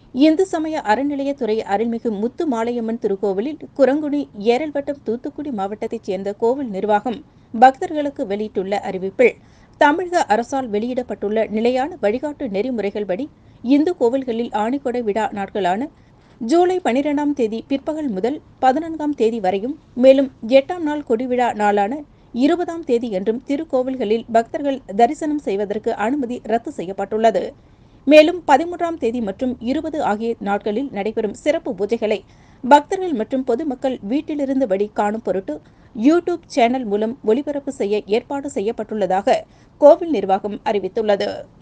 இந்து சமய அறநிலையத்துறை அருள்மிகு முத்து மாலையம்மன் திருக்கோவிலில் குரங்குடி ஏரல்வட்டம் தூத்துக்குடி மாவட்டத்தைச் சேர்ந்த கோவில் நிர்வாகம் பக்தர்களுக்கு வெளியிட்டுள்ள அறிவிப்பில் தமிழக அரசால் வெளியிடப்பட்டுள்ள நிலையான வழிகாட்டு நெறிமுறைகள்படி இந்து கோவில்களில் ஆணிக்கொடை விழா நாட்களான ஜூலை பனிரெண்டாம் தேதி பிற்பகல் முதல் பதினான்காம் தேதி வரையும் மேலும் எட்டாம் நாள் கொடிவிழா நாளான இருபதாம் தேதி என்றும் திருக்கோவில்களில் பக்தர்கள் தரிசனம் செய்வதற்கு அனுமதி ரத்து செய்யப்பட்டுள்ளது மேலும் பதிமூன்றாம் தேதி மற்றும் இருபது ஆகிய நாட்களில் நடைபெறும் சிறப்பு பூஜைகளை பக்தர்கள் மற்றும் பொதுமக்கள் வீட்டிலிருந்தபடி காணும் பொருட்டு யூடியூப் சேனல் மூலம் ஒளிபரப்பு செய்ய ஏற்பாடு செய்யப்பட்டுள்ளதாக கோவில் நிர்வாகம் அறிவித்துள்ளது